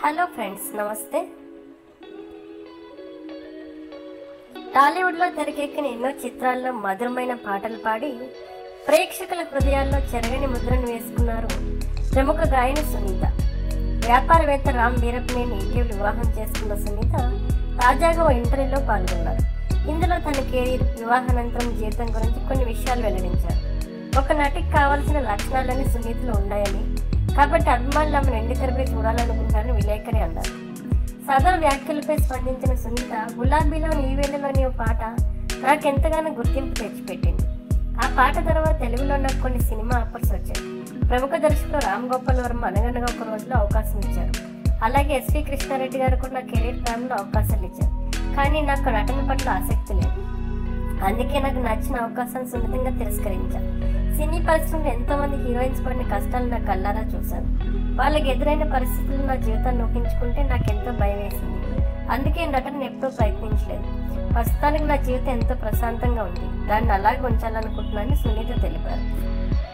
hello friends నమస్తే టాలీవుడ్లో తెరకెక్కిన ఎన్నో చిత్రాల్లో మధురమైన పాటలు పాడి ప్రేక్షకుల హృదయాల్లో చెరగని ముద్రను వేసుకున్నారు ప్రముఖ గాయని సునీత వ్యాపారవేత్త రామ్ వీరప్పనేని ఇటీవల వివాహం చేసుకున్న సునీత తాజాగా ఓ ఇంటర్వ్యూలో పాల్గొన్నారు ఇందులో తన కెరీర్ వివాహానంతరం జీవితం గురించి కొన్ని విషయాలు వెల్లడించారు ఒక నటికి కావాల్సిన లక్షణాలన్నీ సునీతలో ఉన్నాయని కాబట్టి అభిమానులు ఆమెను ఎండితెరపై చూడాలనుకుంటారని విలేకరి అన్నారు సదరు వ్యాఖ్యలపై స్పందించిన సునీత గులాబీలో నీవేళలోని ఓ పాట నాకు ఎంతగానో గుర్తింపు తెచ్చిపెట్టింది ఆ పాట తర్వాత తెలుగులో నాకు కొన్ని సినిమా ఆఫర్స్ వచ్చాయి ప్రముఖ దర్శకుడు రామ్ గోపాల్ వర్మ అనగనగా ఒక రోజులో అవకాశం ఇచ్చారు అలాగే ఎస్వి కృష్ణారెడ్డి గారు కూడా నా కెరీర్ ప్లాన్లో అవకాశాలు ఇచ్చారు కానీ నాకు నటన పట్ల ఆసక్తి లేదు అందుకే నాకు నచ్చిన అవకాశం సున్నితంగా తిరస్కరించాను సినీ పరిశ్రమలో ఎంతో మంది హీరోయిన్స్ పడిన కష్టాలు నా కళ్ళారా చూశాను వాళ్ళకి ఎదురైన పరిస్థితులు నా జీవితాన్ని ఊహించుకుంటే నాకు ఎంతో భయం వేసింది అందుకే నటన ఎప్పుడూ ప్రయత్నించలేదు ప్రస్తుతానికి నా జీవితం ఎంతో ప్రశాంతంగా ఉంది దాన్ని అలాగే ఉంచాలనుకుంటున్నానని సునీత తెలిపారు